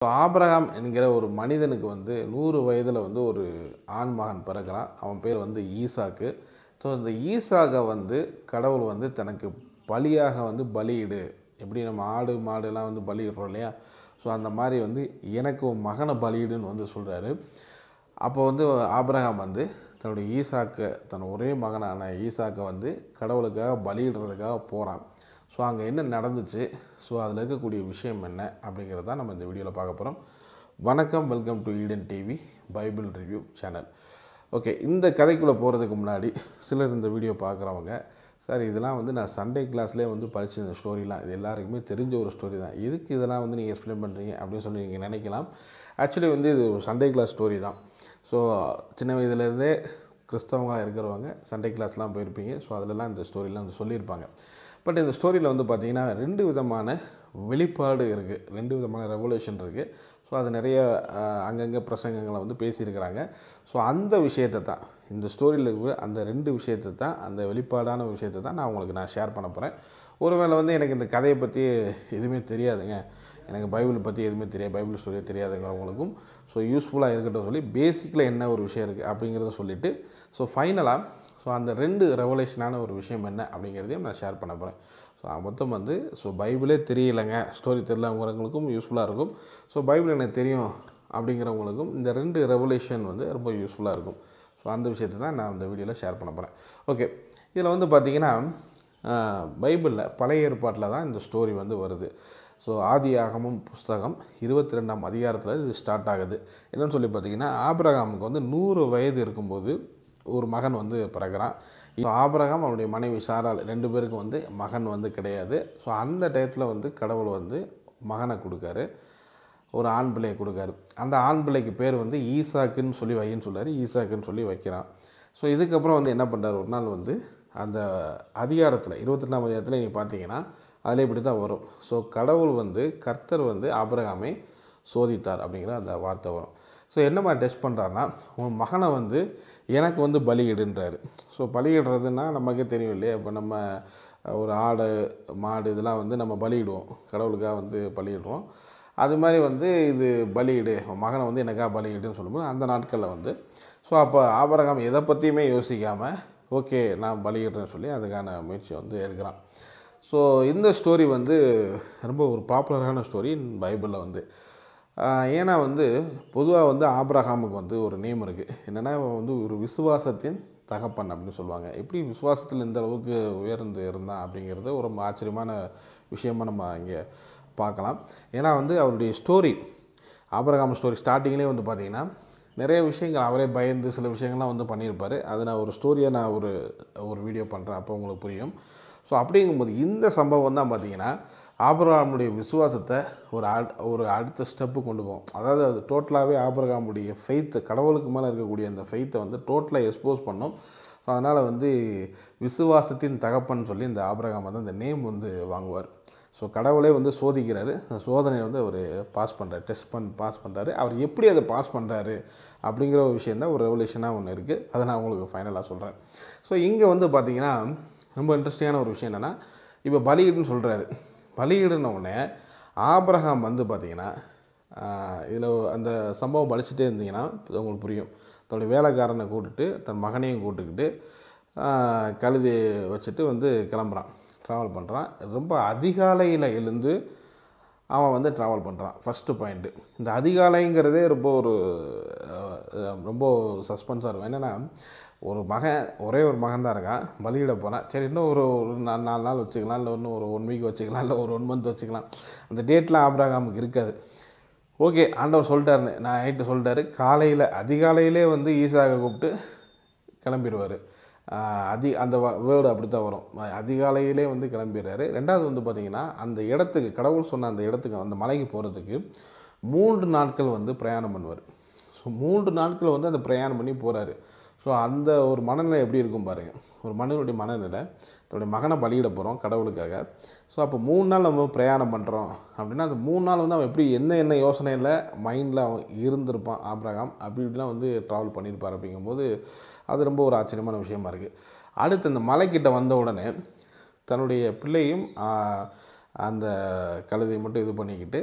so Abraham என்கிற ஒரு மனிதனுக்கு வந்து நூறு வயதில் வந்து ஒரு ஆண் மகன் பிறக்கிறான் அவன் பேர் வந்து ஈசாக்கு ஸோ இந்த ஈசாக்கை வந்து கடவுள் வந்து தனக்கு பலியாக வந்து பலியிடு எப்படி நம்ம ஆடு மாடுலாம் வந்து பலியிடுறோம் இல்லையா ஸோ அந்த மாதிரி வந்து எனக்கு உன் மகனை பலியிடுன்னு வந்து சொல்கிறாரு அப்போ வந்து ஆபிரகாம் வந்து தன்னுடைய ஈசாக்கை தன் ஒரே மகனான ஈசாக்கை வந்து கடவுளுக்காக பலியிடுறதுக்காக போகிறான் ஸோ அங்கே என்ன நடந்துச்சு ஸோ அதில் இருக்கக்கூடிய விஷயம் என்ன அப்படிங்கிறத தான் நம்ம இந்த வீடியோவில் பார்க்க போகிறோம் வணக்கம் welcome to Eden TV Bible review channel okay இந்த கதைக்குள்ளே போகிறதுக்கு முன்னாடி சிலர் இந்த வீடியோ பார்க்குறவங்க சார் இதெல்லாம் வந்து நான் சண்டே கிளாஸ்லேயே வந்து படிச்ச இந்த ஸ்டோரிலாம் இது எல்லாருக்குமே தெரிஞ்ச ஒரு ஸ்டோரி தான் எதுக்கு இதெல்லாம் வந்து நீங்கள் எக்ஸ்பிளைன் பண்ணுறீங்க அப்படின்னு சொல்லி நீங்கள் நினைக்கலாம் ஆக்சுவலி வந்து இது ஒரு சண்டே கிளாஸ் ஸ்டோரி தான் ஸோ சின்ன வயதுலேருந்தே கிறிஸ்தவங்களாக இருக்கிறவங்க சண்டே கிளாஸ்லாம் போயிருப்பீங்க ஸோ அதிலலாம் இந்த ஸ்டோரிலாம் வந்து சொல்லியிருப்பாங்க பட் இந்த ஸ்டோரியில் வந்து பார்த்திங்கன்னா ரெண்டு விதமான வெளிப்பாடு இருக்குது ரெண்டு விதமான ரெவல்யூஷன் இருக்குது ஸோ அது நிறைய அஹ், அங்கங்கே பிரசங்கங்களை வந்து பேசியிருக்கிறாங்க ஸோ அந்த விஷயத்தை தான் இந்த ஸ்டோரியில் இருக்கிற அந்த ரெண்டு விஷயத்தை தான் அந்த வெளிப்பாடான விஷயத்தை தான் நான் உங்களுக்கு நான் ஷேர் பண்ண போகிறேன் ஒருவேளை வந்து எனக்கு இந்த கதையை பற்றி எதுவுமே தெரியாதுங்க எனக்கு பைபிள் பற்றி எதுவுமே தெரியாது பைபிள் ஸ்டோரியே தெரியாதுங்கிறவங்களுக்கும் ஸோ யூஸ்ஃபுல்லாக இருக்கட்டும் சொல்லி பேசிக்கில் என்ன ஒரு விஷயம் இருக்குது அப்படிங்கிறத சொல்லிவிட்டு ஸோ ஃபைனலாக ஸோ அந்த ரெண்டு ரெவலேஷனான ஒரு விஷயம் என்ன அப்படிங்கிறதையும் நான் ஷேர் பண்ண போகிறேன் ஸோ மொத்தம் வந்து ஸோ பைபிளே தெரியலைங்க ஸ்டோரி தெரியலங்கிறவங்களுக்கும் யூஸ்ஃபுல்லாக இருக்கும் ஸோ பைபிள் எனக்கு தெரியும் அப்படிங்கிறவங்களுக்கும் இந்த ரெண்டு ரெவலேஷன் வந்து ரொம்ப யூஸ்ஃபுல்லாக இருக்கும் ஸோ அந்த விஷயத்தை தான் நான் இந்த வீடியோவில் ஷேர் பண்ண போகிறேன் ஓகே இதில் வந்து பார்த்திங்கன்னா பைபிளில் பழைய ஏற்பாட்டில் தான் இந்த ஸ்டோரி வந்து வருது ஸோ ஆதியாகமம் புஸ்தகம் இருபத்தி ரெண்டாம் அதிகாரத்தில் இது ஸ்டார்ட் ஆகுது என்னன்னு சொல்லி பார்த்தீங்கன்னா ஆபிரகாமுக்கு வந்து நூறு வயது இருக்கும்போது ஒரு மகன் வந்து பிறகுறான் இப்போ ஆபிரகாம் அவருடைய மனைவி சாராள் ரெண்டு பேருக்கும் வந்து மகன் வந்து கிடையாது ஸோ அந்த டயத்தில் வந்து கடவுள் வந்து மகனை கொடுக்காரு ஒரு ஆண் பிள்ளையை கொடுக்காரு அந்த ஆண் பிள்ளைக்கு பேர் வந்து ஈசாக்குன்னு சொல்லி வைன்னு சொல்றாரு ஈசாக்குன்னு சொல்லி வைக்கிறான் ஸோ இதுக்கப்புறம் வந்து என்ன பண்ணுறாரு ஒரு நாள் வந்து அந்த அதிகாரத்தில் இருபத்தி ரெண்டாம் அதிகாரத்தில் நீங்கள் பார்த்தீங்கன்னா அதில் இப்படி தான் வரும் ஸோ கடவுள் வந்து கர்த்தர் வந்து ஆபிரகாமை சோதித்தார் அப்படிங்கிற அந்த வார்த்தை வரும் ஸோ என்ன மாதிரி டெஸ்ட் பண்ணுறாருன்னா உன் மகனை வந்து எனக்கு வந்து பலியிடுன்றாரு ஸோ பலியிடுறதுன்னா நமக்கே தெரியும் இல்லையா இப்போ நம்ம ஒரு ஆடு மாடு இதெல்லாம் வந்து நம்ம பலியிடுவோம் கடவுளுக்காக வந்து பலியிடுவோம் அது மாதிரி வந்து இது பலியிடு உன் மகனை வந்து எனக்காக பலியிடுன்னு சொல்லும்போது அந்த நாட்களில் வந்து ஸோ அப்போ ஆபரகம் எதை பற்றியுமே யோசிக்காமல் ஓகே நான் பலியிடுறேன்னு சொல்லி அதுக்கான முயற்சி வந்து எடுக்கிறான் ஸோ இந்த ஸ்டோரி வந்து ரொம்ப ஒரு பாப்புலரான ஸ்டோரி பைபிளில் வந்து ஆஹ் ஏன்னா வந்து பொதுவாக வந்து ஆபிரகாமுக்கு வந்து ஒரு நேம் இருக்குது என்னென்னா வந்து ஒரு விசுவாசத்தின் தகப்பன் அப்படின்னு சொல்லுவாங்க எப்படி விசுவாசத்தில் இந்த அளவுக்கு உயர்ந்து இருந்தான் அப்படிங்கிறது ஒரு ரொம்ப ஆச்சரியமான விஷயமா நம்ம இங்கே பார்க்கலாம் ஏன்னா வந்து அவருடைய ஸ்டோரி ஆபிரகாம் ஸ்டோரி ஸ்டார்டிங்லேயே வந்து பார்த்தீங்கன்னா நிறைய விஷயங்கள் அவரே பயந்து சில விஷயங்கள்லாம் வந்து பண்ணியிருப்பார் அதை நான் ஒரு ஸ்டோரியாக நான் ஒரு ஒரு வீடியோ பண்ணுறேன் அப்போ உங்களுக்கு புரியும் ஸோ அப்படிங்கும்போது இந்த சம்பவம் தான் பார்த்தீங்கன்னா ஆபிரகாமுடைய விசுவாசத்தை ஒரு அட் ஒரு அடுத்த ஸ்டெப்பு கொண்டு போகும் அதாவது அது டோட்டலாகவே ஆபிரகாமுடைய ஃபெய்த்தை கடவுளுக்கு மேலே இருக்கக்கூடிய அந்த ஃபெய்த்தை வந்து டோட்டலாக எக்ஸ்போஸ் பண்ணும் ஸோ அதனால் வந்து விசுவாசத்தின் தகப்பன் சொல்லி இந்த ஆபிரகாம் வந்து அந்த நேம் வந்து வாங்குவார் ஸோ கடவுளே வந்து சோதிக்கிறாரு அந்த சோதனையை வந்து அவர் பாஸ் பண்ணுறாரு டெஸ்ட் பண்ணி பாஸ் பண்ணுறாரு அவர் எப்படி அதை பாஸ் பண்ணுறாரு அப்படிங்கிற ஒரு விஷயம் தான் ஒரு ரெவல்யூஷனாக ஒன்று இருக்குது அதை நான் உங்களுக்கு ஃபைனலாக சொல்கிறேன் ஸோ இங்கே வந்து பார்த்தீங்கன்னா ரொம்ப இன்ட்ரெஸ்டிங்கான ஒரு விஷயம் என்னென்னா இப்போ பலியிடுன்னு சொல்கிறாரு பலியிடுன உடனே ஆபிரகாம் வந்து பார்த்தீங்கன்னா இதில் அந்த சம்பவம் படிச்சுட்டே இருந்தீங்கன்னா உங்களுக்கு புரியும் தன்னுடைய வேலைக்காரனை கூட்டிட்டு தன் மகனையும் கூட்டுக்கிட்டு ஆஹ், கழுதை வச்சுட்டு வந்து கிளம்புறான் ட்ராவல் பண்ணுறான் ரொம்ப அதிகாலையில் எழுந்து அவன் வந்து ட்ராவல் பண்ணுறான் ஃபஸ்ட்டு பாயிண்ட்டு இந்த அதிகாலைங்கிறதே ரொம்ப ஒரு அஹ், ரொம்ப சஸ்பென்ஸாக இருக்கும் என்னென்னா ஒரு மகன் ஒரே ஒரு மகன் தான் இருக்கான் பலியிட போனான் சரி இன்னும் ஒரு ஒரு நாலு நாலு நாள் வச்சுக்கலாம் இல்லை இன்னும் ஒரு ஒன் வீக் வச்சுக்கலாம் இல்லை ஒரு ஒன் மந்த் வச்சுக்கலாம் அந்த டேட்லாம் ஆப்ராகாமுக்கு இருக்காது ஓகே ஆண்டவர் சொல்லிட்டாருன்னு நான் நைட்டு சொல்லிட்டாரு காலையில் அதிகாலையிலே வந்து ஈசாவை கூப்பிட்டு கிளம்பிடுவார் அதி அந்த வேர்டு அப்படி தான் வரும் அதிகாலையிலே வந்து கிளம்பிடுறாரு ரெண்டாவது வந்து பார்த்திங்கன்னா அந்த இடத்துக்கு கடவுள் சொன்ன அந்த இடத்துக்கு அந்த மலைக்கு போகிறதுக்கு மூன்று நாட்கள் வந்து பிரயாணம் பண்ணுவார் ஸோ மூன்று நாட்கள் வந்து அந்த பிரயாணம் பண்ணி போகிறாரு ஸோ அந்த ஒரு மனநிலை எப்படி இருக்கும் பாருங்கள் ஒரு மனிதனுடைய மனநிலை தன்னுடைய மகனை பலியிட போகிறோம் கடவுளுக்காக ஸோ அப்போ மூணு நாள் நம்ம பிரயாணம் பண்ணுறோம் அப்படின்னா அந்த மூணு நாள் வந்து அவன் எப்படி என்ன என்ன யோசனையில் மைண்டில் அவன் இருந்திருப்பான் ஆப்ரகாம் அப்படி இப்படிலாம் வந்து ட்ராவல் பண்ணியிருப்பார் அப்படிங்கும்போது அது ரொம்ப ஒரு ஆச்சரியமான விஷயமா இருக்குது அடுத்து இந்த மலைக்கிட்ட வந்த உடனே தன்னுடைய பிள்ளையும் ஆ, அந்த கழுதை மட்டும் இது பண்ணிக்கிட்டு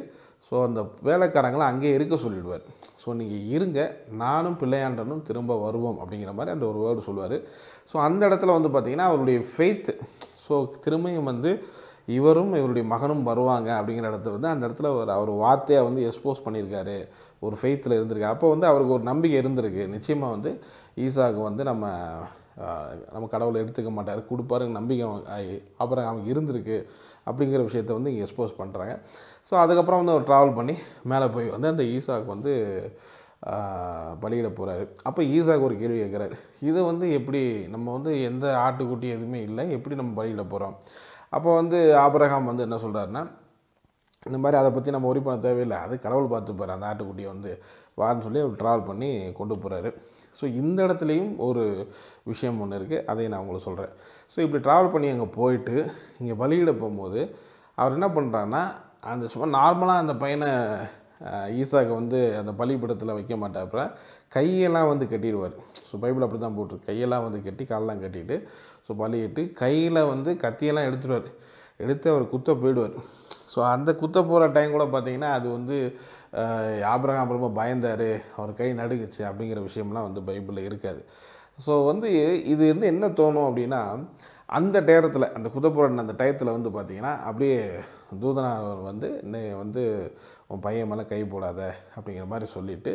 ஸோ அந்த வேலைக்காரங்களை அங்கேயே இருக்க சொல்லிடுவார் ஸோ நீங்கள் இருங்க நானும் பிள்ளையாண்டனும் திரும்ப வருவோம் அப்படிங்கிற மாதிரி அந்த ஒரு வேர்டு சொல்லுவார் ஸோ அந்த இடத்துல வந்து பார்த்திங்கன்னா அவருடைய ஃபெய்த் ஸோ திரும்பியும் வந்து இவரும் இவருடைய மகனும் வருவாங்க அப்படிங்கிற இடத்துல வந்து அந்த இடத்துல ஒரு அவர் வார்த்தையை வந்து எக்ஸ்போஸ் பண்ணியிருக்காரு ஒரு ஃபெய்த்தில் இருந்திருக்கு அப்போ வந்து அவருக்கு ஒரு நம்பிக்கை இருந்திருக்கு நிச்சயமாக வந்து ஈசாக்கு வந்து நம்ம ஆஹ், நம்ம கடவுளை எடுத்துக்க மாட்டார் கொடுப்பாருங்க நம்பிக்கை அவன் ஆகி- அப்புறம் அவனுக்கு இருந்திருக்கு அப்படிங்கிற விஷயத்தை வந்து இங்கே எக்ஸ்போஸ் பண்ணுறாங்க ஸோ அதுக்கப்புறம் வந்து அவர் ட்ராவல் பண்ணி மேலே போய் வந்து அந்த ஈசாக்கு வந்து ஆஹ், பலியிட போகிறாரு அப்போ ஈசாக்கு ஒரு கேள்வி கேட்குறாரு இது வந்து எப்படி நம்ம வந்து எந்த ஆட்டுக்குட்டி எதுவுமே இல்லை எப்படி நம்ம பலியிட போகிறோம் அப்போ வந்து ஆபிரகாம் வந்து என்ன சொல்கிறாருன்னா இந்த மாதிரி அதை பற்றி நம்ம ஒரி பண்ண தேவையில்லை அது கடவுள் பார்த்துப்பார் அந்த ஆட்டுக்குட்டியை வந்து வான்னு சொல்லி அவர் ட்ராவல் பண்ணி கொண்டு போகிறாரு ஸோ இந்த இடத்துலையும் ஒரு விஷயம் ஒன்று இருக்குது அதை நான் உங்களுக்கு சொல்கிறேன் ஸோ இப்படி ட்ராவல் பண்ணி அங்கே போயிட்டு இங்கே பலியிட போகும்போது அவர் என்ன பண்ணுறாருன்னா அந்த சும்மா நார்மலாக அந்த பையனை அஹ், ஈசாக்கு வந்து அந்த பலிபீடத்தில் வைக்க மாட்டாப்புல கையெல்லாம் வந்து கட்டிடுவார் ஸோ பைபிள் அப்படி தான் போட்டிருக்கு கையெல்லாம் வந்து கட்டி காலெல்லாம் கட்டிட்டு ஸோ பலியிட்டு கையில் வந்து கத்தியெல்லாம் எடுத்துடுவார் எடுத்து அவர் குத்த போயிடுவார் ஸோ அந்த குத்த போகிற டைம் கூட பார்த்தீங்கன்னா அது வந்து அஹ், ஆபிரகாம் ரொம்ப பயந்தார் அவர் கை நடுங்குச்சு அப்படிங்கிற விஷயம்லாம் வந்து பைபிளில் இருக்காது ஸோ வந்து இது வந்து என்ன தோணும் அப்படின்னா அந்த நேரத்தில் அந்த குதப்புறன் அந்த டயத்தில் வந்து பார்த்தீங்கன்னா அப்படியே தூதனார் வந்து நீ வந்து உன் பையன் மேலே கை போடாத அப்படிங்கிற மாதிரி சொல்லிவிட்டு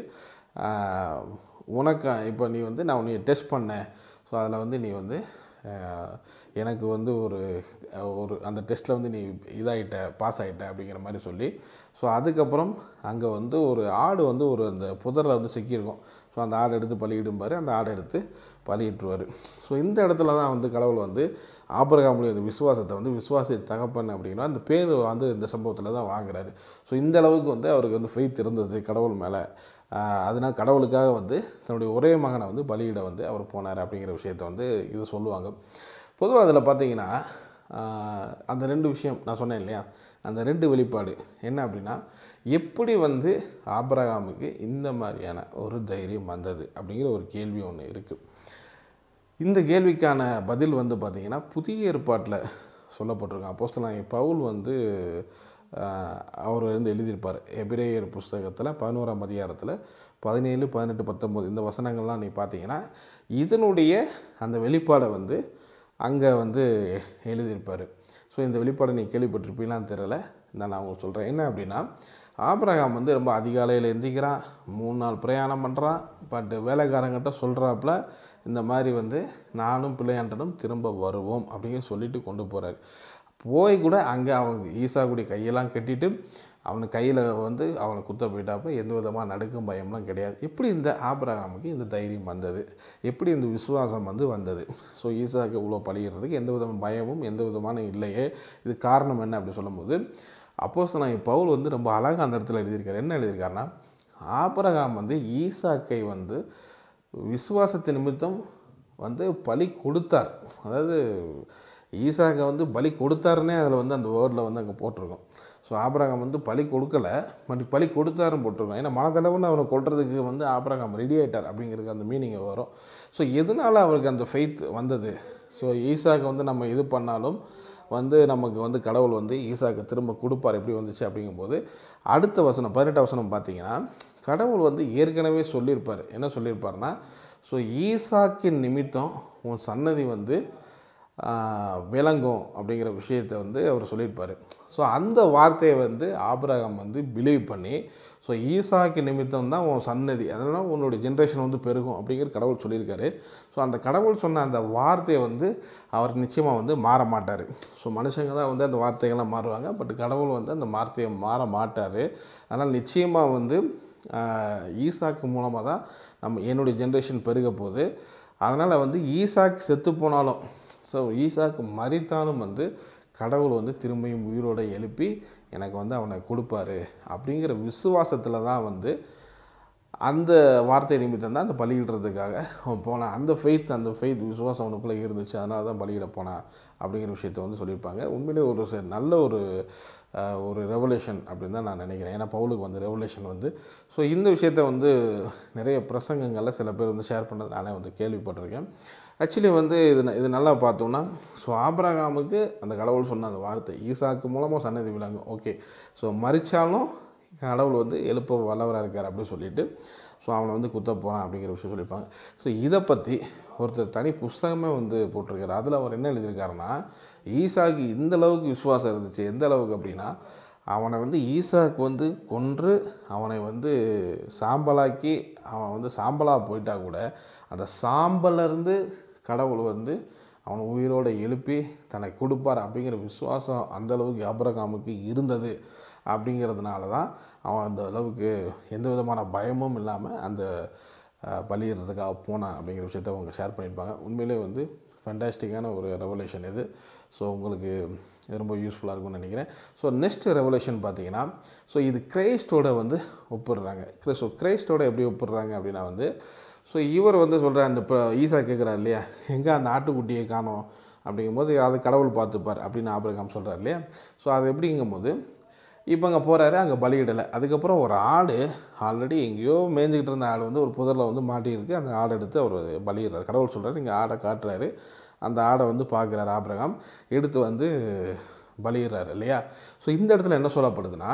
உனக்கு இப்போ நீ வந்து நான் உன்னை டெஸ்ட் பண்ணேன் ஸோ அதில் வந்து நீ வந்து ஆஹ், எனக்கு வந்து ஒரு ஒரு அந்த டெஸ்ட்டில் வந்து நீ இதாகிட்ட பாஸ் ஆகிட்ட அப்படிங்கிற மாதிரி சொல்லி ஸோ அதுக்கப்புறம் அங்கே வந்து ஒரு ஆடு வந்து ஒரு அந்த புதரில் வந்து சிக்கியிருக்கும் ஸோ அந்த ஆடு எடுத்து பலியிடும்பாரு அந்த ஆடை எடுத்து பலியிட்டுருவார் ஸோ இந்த இடத்துல தான் வந்து கடவுள் வந்து ஆபரகாமுடைய அந்த விசுவாசத்தை வந்து விசுவாசி தகப்பன் அப்படின்னா அந்த பேர் வந்து இந்த சம்பவத்தில் தான் வாங்குறாரு ஸோ இந்த அளவுக்கு வந்து அவருக்கு வந்து ஃபெய்த் இருந்தது கடவுள் மேலே அதனால் கடவுளுக்காக வந்து தன்னுடைய ஒரே மகனை வந்து பலியிட வந்து அவர் போனார் அப்படிங்கிற விஷயத்த வந்து இது சொல்லுவாங்க பொதுவாக அதில் பார்த்தீங்கன்னா ஆஹ், அந்த ரெண்டு விஷயம் நான் சொன்னேன் இல்லையா அந்த ரெண்டு வெளிப்பாடு என்ன அப்படின்னா எப்படி வந்து ஆபிரகாமுக்கு இந்த மாதிரியான ஒரு தைரியம் வந்தது அப்படிங்கிற ஒரு கேள்வி ஒன்று இருக்குது இந்த கேள்விக்கான பதில் வந்து பார்த்திங்கன்னா புதிய ஏற்பாட்டில் சொல்லப்பட்டிருக்கும் அப்போஸ்தலன் பவுல் வந்து ஆஹ், அவர் வந்து எழுதியிருப்பார் எபிரேயர் புஸ்தகத்தில் பதினோராம் அதிகாரத்தில் பதினேழு பதினெட்டு பத்தொம்போது இந்த வசனங்கள்லாம் நீ பார்த்தீங்கன்னா இதனுடைய அந்த வெளிப்பாடை வந்து அங்கே வந்து எழுதியிருப்பார் ஸோ இந்த வெளிப்பாடை நீ கேள்விப்பட்டிருப்பீங்களான்னு தெரியல நான் நான் உங்களுக்கு சொல்கிறேன் என்ன அப்படின்னா ஆபிரகாம் வந்து ரொம்ப அதிகாலையில் எந்திக்கிறான் மூணு நாள் பிரயாணம் பண்ணுறான் பட் வேலைக்காரங்கிட்ட சொல்கிறாப்புல இந்த மாதிரி வந்து நானும் பிள்ளையாண்டனும் திரும்ப வருவோம் அப்படின்னு சொல்லிட்டு கொண்டு போகிறாரு போய் கூட அங்கே அவங்க ஈசாக்குடைய கையெல்லாம் கட்டிட்டு அவனுக்கு கையில் வந்து அவனை குத்த போயிட்டாப்ப எந்த விதமாக நடுக்கும் பயம்லாம் கிடையாது எப்படி இந்த ஆபிரகாமுக்கு இந்த தைரியம் வந்தது எப்படி இந்த விசுவாசம் வந்து வந்தது ஸோ ஈசாக்கு இவ்வளோ பழிகிறதுக்கு எந்த விதமான பயமும் எந்த விதமான இல்லையே இது காரணம் என்ன அப்படி சொல்லும்போது அப்போஸ் நான் பவுல் வந்து ரொம்ப அழகாக அந்த இடத்துல எழுதியிருக்காரு என்ன எழுதியிருக்காருன்னா ஆபிரகாம் வந்து ஈசாக்கை வந்து விசுவாசத்து நிமித்தம் வந்து பலி கொடுத்தார் அதாவது ஈசாக்கை வந்து பலி கொடுத்தாருன்னே அதில் வந்து அந்த வேர்டில் வந்து அங்கே போட்டிருக்கோம் ஸோ ஆபிரகாம் வந்து பலி கொடுக்கல பட் பலி கொடுத்தாருன்னு போட்டிருக்கோம் ஏன்னா மனதளவில் அவனை கொல்றதுக்கு வந்து ஆபிரகாம் ரெடி ஆயிட்டார் அப்படிங்கிறதுக்கு அந்த மீனிங் வரும் ஸோ எதனால அவருக்கு அந்த ஃபெய்த் வந்தது ஸோ ஈசாக்கு வந்து நம்ம இது பண்ணாலும் வந்து நமக்கு வந்து கடவுள் வந்து ஈசாக்கு திரும்ப கொடுப்பார் எப்படி வந்துச்சு அப்படிங்கும்போது அடுத்த வசனம் பதினெட்டு வசனம் பார்த்தீங்கன்னா கடவுள் வந்து ஏற்கனவே சொல்லியிருப்பார் என்ன சொல்லியிருப்பார்னா ஸோ ஈசாக்கின் நிமித்தம் உன் சன்னதி வந்து ஆஹ், விளங்கும் அப்படிங்கிற விஷயத்தை வந்து அவர் சொல்லியிருப்பார் ஸோ அந்த வார்த்தையை வந்து ஆபிரகாம் வந்து பிலீவ் பண்ணி ஸோ ஈசாக்கு நிமித்தம் தான் உன் சன்னதி அதனால் உன்னுடைய ஜென்ரேஷன் வந்து பெருகும் அப்படிங்கிற கடவுள் சொல்லியிருக்காரு ஸோ அந்த கடவுள் சொன்ன அந்த வார்த்தையை வந்து அவர் நிச்சயமாக வந்து மாற மாட்டார் ஸோ மனுஷங்க தான் வந்து அந்த வார்த்தைகள்லாம் மாறுவாங்க பட் கடவுள் வந்து அந்த வார்த்தையை மாற மாட்டார் அதனால் நிச்சயமாக வந்து ஆஹ், ஈசாக்கு மூலமாக தான் நம்ம என்னுடைய ஜென்ரேஷன் பெருக போகுது அதனால் வந்து ஈசாக்கு செத்து போனாலும் ஸோ ஈசாக்கு மறித்தாலும் வந்து கடவுள் வந்து திரும்பியும் உயிரோட எழுப்பி எனக்கு வந்து அவனை கொடுப்பாரு அப்படிங்கிற விசுவாசத்தில் தான் வந்து அந்த வார்த்தை நிமித்தம் தான் அந்த பலியிடுறதுக்காக அவன் போனான் அந்த ஃபெய்த் அந்த ஃபெய்த் விசுவாசம் அவனுக்குள்ளே இருந்துச்சு அதனால தான் பலியிட போனான் அப்படிங்கிற விஷயத்த வந்து சொல்லியிருப்பாங்க உண்மையிலே ஒரு ச- நல்ல ஒரு அஹ், ஒரு ரெவலேஷன் அப்படின்னு தான் நான் நினைக்கிறேன் ஏன்னா பவுலுக்கு வந்து ரெவலேஷன் வந்து ஸோ இந்த விஷயத்த வந்து நிறைய பிரசங்கங்களில் சில பேர் வந்து ஷேர் பண்ணது நானே வந்து கேள்விப்பட்டிருக்கேன் ஆக்சுவலி வந்து இது ந- இது நல்லா பார்த்தோம்னா ஸோ ஆபிரகாமுக்கு அந்த கடவுள் சொன்ன அந்த வார்த்தை ஈசாக்கு மூலமாக சன்னதி விளங்கும் ஓகே ஸோ மறிச்சாலும் கடவுள் வந்து எழுப்ப வல்லவராக இருக்கார் அப்படின்னு சொல்லிட்டு ஸோ அவனை வந்து குத்த போகிறான் அப்படிங்கிற விஷயம் சொல்லியிருப்பாங்க ஸோ இதை பற்றி ஒருத்தர் தனி புஸ்தகமே வந்து போட்டிருக்காரு அதில் அவர் என்ன எழுதியிருக்காருன்னா ஈசாக்கு இந்த அளவுக்கு விசுவாசம் இருந்துச்சு எந்த அளவுக்கு அப்படின்னா அவனை வந்து ஈசாக்கு வந்து கொன்று அவனை வந்து சாம்பலாக்கி அவன் வந்து சாம்பலாக போயிட்டா கூட அந்த சாம்பலேருந்து கடவுள் வந்து அவனை உயிரோடு எழுப்பி தனக்கு கொடுப்பார் அப்படிங்கிற விசுவாசம் அந்த அளவுக்கு அப்ரகாமுக்கு இருந்தது அப்படிங்கிறதுனால தான் அவன் அந்த அளவுக்கு எந்த விதமான பயமும் இல்லாமல் அந்த அஹ், பலியிடுறதுக்காக போனான் அப்படிங்கிற விஷயத்த அவங்க ஷேர் பண்ணியிருப்பாங்க உண்மையிலே வந்து ஃபண்டாஸ்டிக்கான ஒரு ரெவலேஷன் இது ஸோ உங்களுக்கு இது ரொம்ப யூஸ்ஃபுல்லாக இருக்கும்னு நினைக்கிறேன் ஸோ நெக்ஸ்ட் ரெவலேஷன் பார்த்தீங்கன்னா ஸோ இது கிரைஸ்டோட வந்து ஒப்பிடுறாங்க ஸோ கிரைஸ்டோட எப்படி ஒப்பிடுறாங்க அப்படின்னா வந்து ஸோ இவர் வந்து சொல்கிற அந்த இப்போ ஈசா கேட்குறாரு இல்லையா எங்கே அந்த ஆட்டுக்குட்டியை காணோம் அப்படிங்கும்போது அது கடவுள் பார்த்துப்பார் அப்படின்னு ஆபிரகாம் சொல்கிறார் இல்லையா ஸோ அது எப்படிங்கும்போது இப்போ அங்கே போகிறாரு அங்கே பலியிடலை அதுக்கப்புறம் ஒரு ஆடு ஆல்ரெடி எங்கேயோ மேய்ஞ்சிக்கிட்டு இருந்த ஆடு வந்து ஒரு புதரில் வந்து மாட்டியிருக்கு அந்த ஆடை எடுத்து அவர் பலியிடுறாரு கடவுள் சொல்கிறாரு இங்கே ஆடை காட்டுறாரு அந்த ஆடை வந்து பார்க்குறாரு ஆபிரகாம் எடுத்து வந்து பலியிடுறாரு இல்லையா ஸோ இந்த இடத்துல என்ன சொல்லப்படுதுன்னா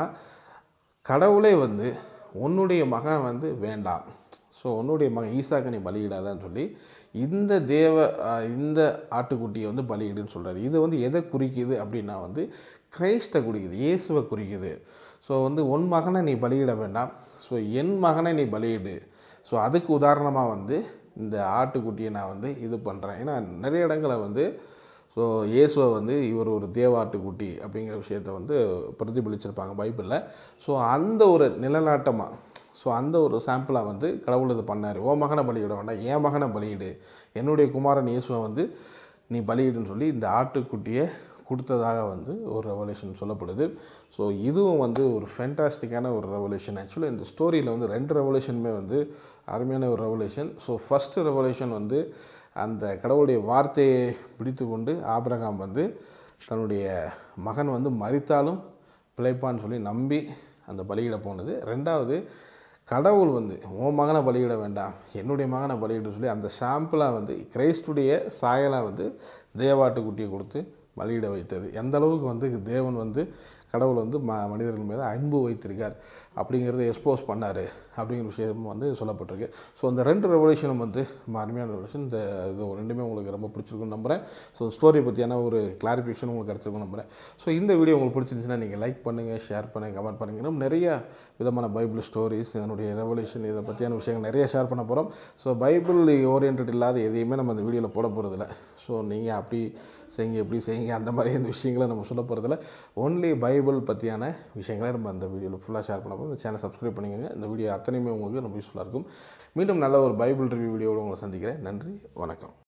கடவுளே வந்து உன்னுடைய மகன் வந்து வேண்டாம் ஸோ உன்னுடைய மகன் ஈசாக்கு நீ பலியிடாதான்னு சொல்லி இந்த தேவ அஹ், இந்த ஆட்டுக்குட்டியை வந்து பலியிடுன்னு சொல்கிறாரு இது வந்து எதை குறிக்குது அப்படின்னா வந்து கிரைஸ்டை குறிக்குது இயேசுவை குறிக்குது ஸோ வந்து உன் மகனை நீ பலியிட வேண்டாம் ஸோ என் மகனை நீ பலியிடு ஸோ அதுக்கு உதாரணமாக வந்து இந்த ஆட்டுக்குட்டியை நான் வந்து இது பண்ணுறேன் ஏன்னா நிறைய இடங்களை வந்து ஸோ இயேசுவை வந்து இவர் ஒரு தேவாட்டுக்குட்டி அப்படிங்கிற விஷயத்த வந்து பிரதிபலிச்சிருப்பாங்க பைபிளில் ஸோ அந்த ஒரு நிலநாட்டமாக ஸோ அந்த ஒரு சாம்பிளாக வந்து கடவுள் இது பண்ணார் ஓ மகனை பலியிட வேண்டாம் என் மகனை பலியிடு என்னுடைய குமாரன் இயேசுவை வந்து நீ பலியிடுன்னு சொல்லி இந்த ஆட்டுக்குட்டியை கொடுத்ததாக வந்து ஒரு ரெவல்யூஷன் சொல்லப்படுது ஸோ இதுவும் வந்து ஒரு ஃபென்டாஸ்டிக்கான ஒரு ரெவல்யூஷன் ஆக்சுவலாக இந்த ஸ்டோரியில் வந்து ரெண்டு ரெவல்யூஷனுமே வந்து அருமையான ஒரு ரெவல்யூஷன் ஸோ ஃபஸ்ட்டு ரெவல்யூஷன் வந்து அந்த கடவுளுடைய வார்த்தையை பிடித்து கொண்டு ஆபிரகாம் வந்து தன்னுடைய மகன் வந்து மறித்தாலும் பிழைப்பான்னு சொல்லி நம்பி அந்த பலியிட போனது ரெண்டாவது கடவுள் வந்து உன் மகனை பலியிட வேண்டாம் என்னுடைய மகனை பலியிட சொல்லி அந்த ஷாம்பிளாக வந்து கிரைஸ்டுடைய சாயலாக வந்து தேவாட்டுக்குட்டியை கொடுத்து பலியிட வைத்தது எந்த அளவுக்கு வந்து தேவன் வந்து கடவுள் வந்து ம மனிதர்கள் மீது அன்பு வைத்திருக்கார் அப்படிங்கிறத எக்ஸ்போஸ் பண்ணார் அப்படிங்கிற விஷயம் வந்து சொல்லப்பட்டிருக்கு ஸோ இந்த ரெண்டு ரெவல்யூஷனும் வந்து ரொம்ப அருமையான ரெவல்யூஷன் இந்த இது ரெண்டுமே உங்களுக்கு ரொம்ப பிடிச்சிருக்குன்னு நம்புகிறேன் ஸோ ஸ்டோரி பற்றியான ஒரு கிளாரிஃபிகேஷன் உங்களுக்கு கிடச்சிருக்கும் நம்புகிறேன் ஸோ இந்த வீடியோ உங்களுக்கு பிடிச்சிருந்துச்சுன்னா நீங்கள் லைக் பண்ணுங்கள் ஷேர் பண்ணுங்கள் கமெண்ட் பண்ணுங்கள் இன்னும் நிறைய விதமான பைபிள் ஸ்டோரிஸ் இதனுடைய ரெவல்யூஷன் இதை பற்றியான விஷயங்கள் நிறைய ஷேர் பண்ண போகிறோம் ஸோ பைபிள் ஓரியன்ட் இல்லாத எதையுமே நம்ம அந்த வீடியோவில் போட போகிறதில்ல ஸோ நீங்கள் அப்படி செய்யுங்க எப்படி செய்யுங்க அந்த மாதிரி இந்த விஷயங்களை நம்ம சொல்ல போகிறதில்ல ஒன்லி பைபிள் பற்றியான விஷயங்களை நம்ம அந்த வீடியோவில் ஃபுல்லாக ஷேர் பண்ண போகிறோம் இந்த சேனல் சப்ஸ்கிரைப் பண்ணிக்கோங்க இந்த வீடியோ அத்தனையுமே உங்களுக்கு ரொம்ப யூஸ்ஃபுல்லாக இருக்கும் மீண்டும் நல்ல ஒரு பைபிள் ரிவ்யூ வீடியோவில் உங்களை சந்திக்கிறேன் நன்றி வணக்கம்